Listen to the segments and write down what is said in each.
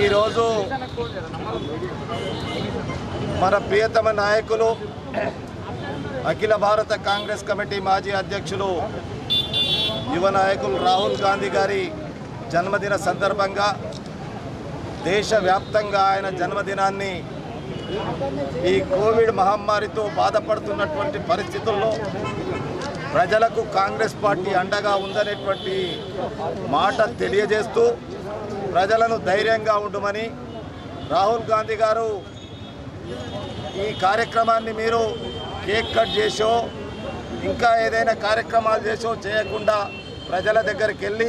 ఈరోజు మన ప్రియతమ నాయకులు అఖిల భారత కాంగ్రెస్ కమిటీ మాజీ అధ్యక్షులు యువ నాయకులు రాహుల్ గాంధీ గారి జన్మదిన సందర్భంగా దేశవ్యాప్తంగా ఆయన జన్మదినాన్ని ఈ కోవిడ్ మహమ్మారితో బాధపడుతున్నటువంటి పరిస్థితుల్లో ప్రజలకు కాంగ్రెస్ పార్టీ అండగా ఉందనేటువంటి మాట తెలియజేస్తూ ప్రజలను ధైర్యంగా ఉండమని రాహుల్ గాంధీ గారు ఈ కార్యక్రమాన్ని మీరు కేక్ కట్ చేసో ఇంకా ఏదైనా కార్యక్రమాలు చేసో చేయకుండా ప్రజల దగ్గరికి వెళ్ళి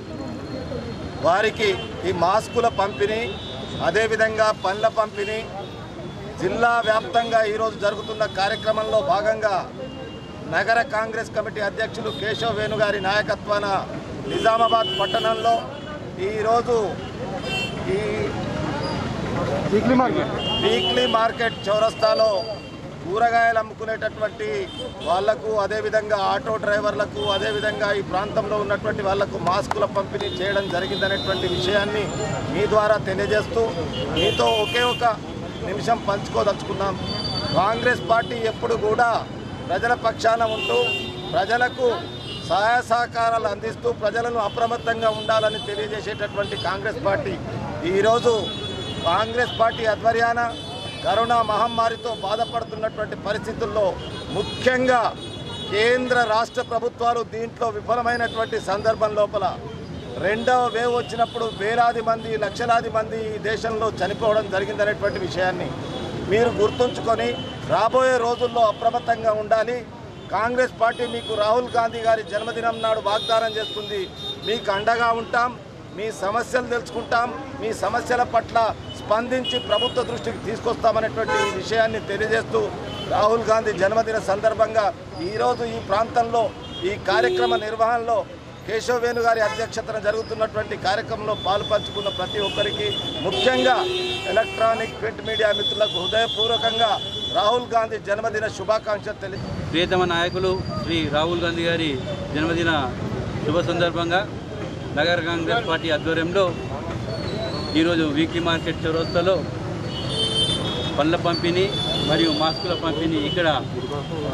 వారికి ఈ మాస్కుల పంపిణీ అదేవిధంగా పండ్ల పంపిణీ జిల్లా వ్యాప్తంగా ఈరోజు జరుగుతున్న కార్యక్రమంలో భాగంగా నగర కాంగ్రెస్ కమిటీ అధ్యక్షులు కేశవ్ వేణు గారి నాయకత్వాన నిజామాబాద్ పట్టణంలో ఈరోజు ఈ వీక్లీ మార్కెట్ వీక్లీ మార్కెట్ చౌరస్తాలో కూరగాయలు అమ్ముకునేటటువంటి వాళ్లకు అదేవిధంగా ఆటో డ్రైవర్లకు అదేవిధంగా ఈ ప్రాంతంలో ఉన్నటువంటి వాళ్లకు మాస్కుల పంపిణీ చేయడం జరిగిందనేటువంటి విషయాన్ని మీ ద్వారా తెలియజేస్తూ మీతో ఒకే ఒక నిమిషం పంచుకోదలుచుకున్నాం కాంగ్రెస్ పార్టీ ఎప్పుడు కూడా ప్రజల పక్షాన ఉంటూ ప్రజలకు సహాయ సహకారాలు అందిస్తూ ప్రజలను అప్రమత్తంగా ఉండాలని తెలియజేసేటటువంటి కాంగ్రెస్ పార్టీ ఈరోజు కాంగ్రెస్ పార్టీ ఆధ్వర్యాన కరోనా మహమ్మారితో బాధపడుతున్నటువంటి పరిస్థితుల్లో ముఖ్యంగా కేంద్ర రాష్ట్ర ప్రభుత్వాలు దీంట్లో విఫలమైనటువంటి సందర్భం లోపల రెండవ వేవ్ వచ్చినప్పుడు వేలాది మంది లక్షలాది మంది ఈ దేశంలో చనిపోవడం జరిగిందనేటువంటి విషయాన్ని మీరు గుర్తుంచుకొని రాబోయే రోజుల్లో అప్రమత్తంగా ఉండాలి కాంగ్రెస్ పార్టీ మీకు రాహుల్ గాంధీ గారి జన్మదినం నాడు వాగ్దానం చేస్తుంది మీకు అండగా ఉంటాం మీ సమస్యలు తెలుసుకుంటాం మీ సమస్యల పట్ల స్పందించి ప్రభుత్వ దృష్టికి తీసుకొస్తామనేటువంటి ఈ విషయాన్ని తెలియజేస్తూ రాహుల్ గాంధీ జన్మదిన సందర్భంగా ఈరోజు ఈ ప్రాంతంలో ఈ కార్యక్రమ నిర్వహణలో కేశవ్ వేణు గారి అధ్యక్షతన జరుగుతున్నటువంటి కార్యక్రమంలో పాలు పంచుకున్న ప్రతి ఒక్కరికి ముఖ్యంగా ఎలక్ట్రానిక్ ప్రింట్ మీడియా మిత్రులకు హృదయపూర్వకంగా రాహుల్ గాంధీ జన్మదిన శుభాకాంక్షలు తెలియ ప్రియతమ నాయకులు శ్రీ రాహుల్ గాంధీ గారి జన్మదిన శుభ సందర్భంగా నగర కాంగ్రెస్ పార్టీ ఆధ్వర్యంలో ఈరోజు వీక్లీ మార్కెట్ చౌరస్తాలో పండ్ల పంపిణీ మరియు మాస్కుల పంపిణీ ఇక్కడ ఆ,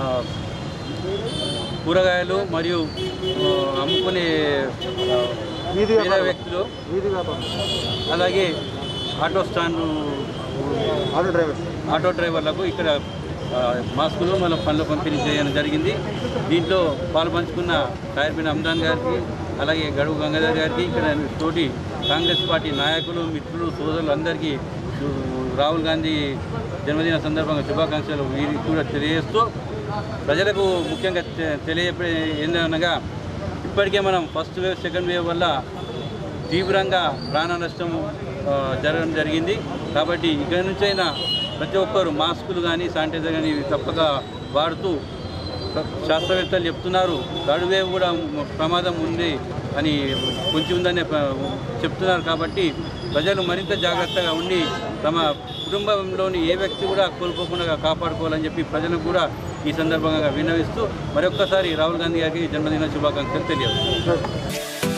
కూరగాయలు మరియు ఆ, అమ్ముకునే ఆ, వీధి పేద వ్యాపారం. వ్యక్తులు వీధి వ్యాపారం అలాగే auto stand auto drivers auto డ్రైవర్లకు ఇక్కడ ఆ, మాస్కులు మళ్ళీ పనులు పంపిణీ చేయడం జరిగింది దీంట్లో పాలు పంచుకున్న టైర్పిన్ అమ్దాన్ గారికి అలాగే గడువు గంగాధర్ గారికి ఇక్కడ తోటి కాంగ్రెస్ పార్టీ నాయకులు మిత్రులు సోదరులు అందరికీ సు- రాహుల్ గాంధీ జన్మదిన సందర్భంగా శుభాకాంక్షలు వీరికి కూడా తెలియజేస్తూ ప్రజలకు ముఖ్యంగా తె- తెలియపే ఏందనగా ఇప్పటికే మనం ఫస్ట్ వేవ్ సెకండ్ వేవ్ వల్ల తీవ్రంగా ప్రాణ నష్టం ఆ, జరగడం జరిగింది కాబట్టి ఇక్కడి నుంచైనా ప్రతి ఒక్కరు మాస్కులు కానీ శానిటైజర్ కానీ ఇవి తప్పక వాడుతూ శాస్త్రవేత్తలు చెప్తున్నారు థర్డ్ వేవ్ కూడా ప్రమాదం ఉంది అని కొంచెం ఉందని ప- చెప్తున్నారు కాబట్టి ప్రజలు మరింత జాగ్రత్తగా ఉండి తమ కుటుంబంలోని ఏ వ్యక్తి కూడా కోల్పోకుండా కాపాడుకోవాలని చెప్పి ప్రజలకు కూడా ఈ సందర్భంగా విన్నవిస్తూ మరొక్కసారి రాహుల్ గాంధీ గారికి జన్మదిన శుభాకాంక్షలు తెలియదు